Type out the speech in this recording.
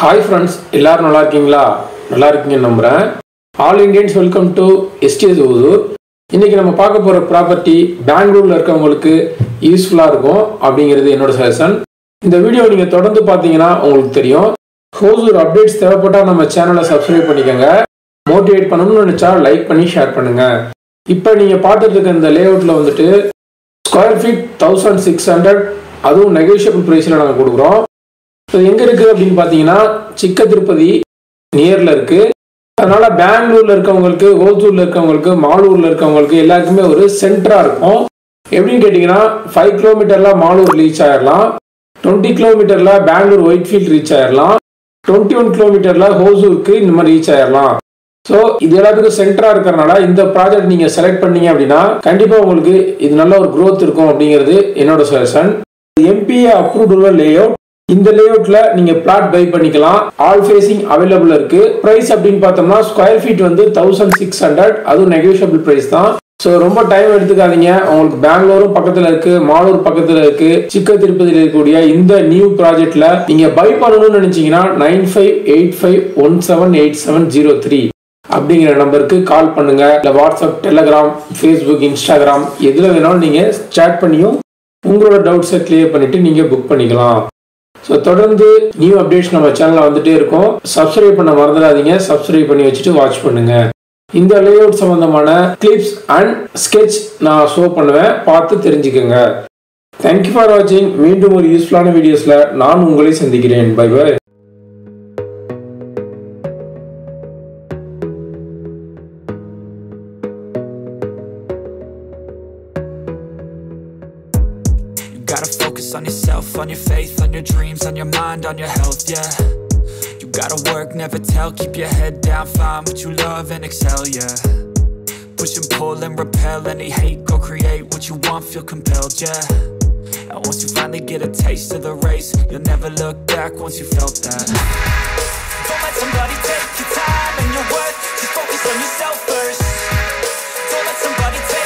Hi friends எல்லாரும் நல்லா இருக்கீங்களா நல்லா இருக்கீங்கன்னு நம்புகிறேன் all Indians welcome to S T S Hosur இன்னைக்கு நம்ம பார்க்க போகிற ப்ராப்பர்ட்டி பெங்களூரில் இருக்கவங்களுக்கு யூஸ்ஃபுல்லாக இருக்கும் அப்படிங்கிறது என்னோட சஜஷன் இந்த வீடியோ நீங்கள் தொடர்ந்து பார்த்தீங்கன்னா உங்களுக்கு தெரியும் ஹோசூர் அப்டேட்ஸ் தேவைப்பட்டால் நம்ம சேனலை சப்ஸ்கிரைப் பண்ணிக்கோங்க மோட்டிவேட் பண்ணணும்னு நினச்சா லைக் பண்ணி ஷேர் பண்ணுங்க இப்போ நீங்கள் பார்த்துட்டு இருக்க இந்த லேஅவுட்டில் வந்துட்டு square feet thousand six hundred அதுவும் நெகோஷியபிள் ப்ரைஸில் நாங்கள் கொடுக்குறோம் இது எங்கே இருக்குது அப்படின்னு பார்த்தீங்கன்னா சிக்க திருப்பதி நியரில் இருக்குது அதனால பெங்களூர்ல இருக்கவங்களுக்கு ஓசூர்ல இருக்கவங்களுக்கு மாலூர்ல இருக்கவங்களுக்கு எல்லாருக்குமே ஒரு சென்டரா இருக்கும் எப்படின்னு கேட்டிங்கன்னா ஃபைவ் கிலோமீட்டர்ல மாலூர் ரீச் ஆயிடலாம் டுவெண்ட்டி கிலோமீட்டர்ல பெங்களூர் ஒயிட்ஃபீல்ட் ரீச் ஆயிடலாம் டுவெண்ட்டி ஒன் கிலோமீட்டர்ல ஹோசூருக்கு இந்த மாதிரி ரீச் ஆயிடலாம் ஸோ இது எல்லாத்துக்கும் சென்டரா இருக்கிறனால இந்த ப்ராஜெக்ட் நீங்க செலக்ட் பண்ணீங்க அப்படின்னா கண்டிப்பா உங்களுக்கு இது நல்ல ஒரு growth இருக்கும் அப்படிங்கிறது என்னோட சஜஷன் எம்பிஏ அப்ரூவ்ட் உள்ள லேஅவுட் இந்த லேஅவுட்ல நீங்க பிளாட் பை பண்ணிக்கலாம் ஆல் ஃபேசிங் அவைலபிள் இருக்கு பிரைஸ் அப்படின்னு பார்த்தோம்னா ஸ்கொயர் ஃபீட் வந்து தௌசண்ட் சிக்ஸ் ஹண்ட்ரட் அதுவும் நெகோஷியபிள் பிரைஸ் தான் ஸோ ரொம்ப டைம் எடுத்துக்காதீங்க உங்களுக்கு பெங்களூரும் பக்கத்துல இருக்கு மாலூர் பக்கத்துல இருக்கு சிக்க திருப்பதியில் இருக்கக்கூடிய இந்த நியூ ப்ராஜெக்ட்ல நீங்க பை பண்ணணும்னு நினைச்சீங்கன்னா nine five eight five one seven eight seven zero three அப்படிங்கிற நம்பருக்கு கால் பண்ணுங்க இல்லை வாட்ஸ்அப் டெலகிராம் ஃபேஸ்புக் இன்ஸ்டாகிராம் எதுல வேணாலும் நீங்க சேட் பண்ணியும் உங்களோட டவுட்ஸை கிளியர் பண்ணிட்டு நீங்க புக் பண்ணிக்கலாம் ஸோ தொடர்ந்து நியூ அப்டேட்ஸ் நம்ம சேனலில் வந்துட்டே இருக்கோம் சப்ஸ்கிரைப் பண்ண மறந்துடாதீங்க சப்ஸ்கிரைப் பண்ணி வச்சுட்டு வாட்ச் பண்ணுங்க இந்த லேஅவுட் சம்பந்தமான கிளிப்ஸ் அண்ட் ஸ்கெட்ச் நான் ஷோ பண்ணுவேன் பார்த்து தெரிஞ்சுக்கோங்க தேங்க்யூ ஃபார் வாட்சிங் மீண்டும் ஒரு யூஸ்ஃபுல்லான வீடியோஸில் நான் உங்களை சந்திக்கிறேன் bye bye You gotta focus on yourself, on your faith, on your dreams, on your mind, on your health, yeah. You gotta work, never tell, keep your head down, find what you love and excel, yeah. Push and pull and repel any hate, go create what you want, feel compelled, yeah. And once you finally get a taste of the race, you'll never look back once you felt that. Don't let somebody take your time and your worth, just focus on yourself first. Don't let somebody take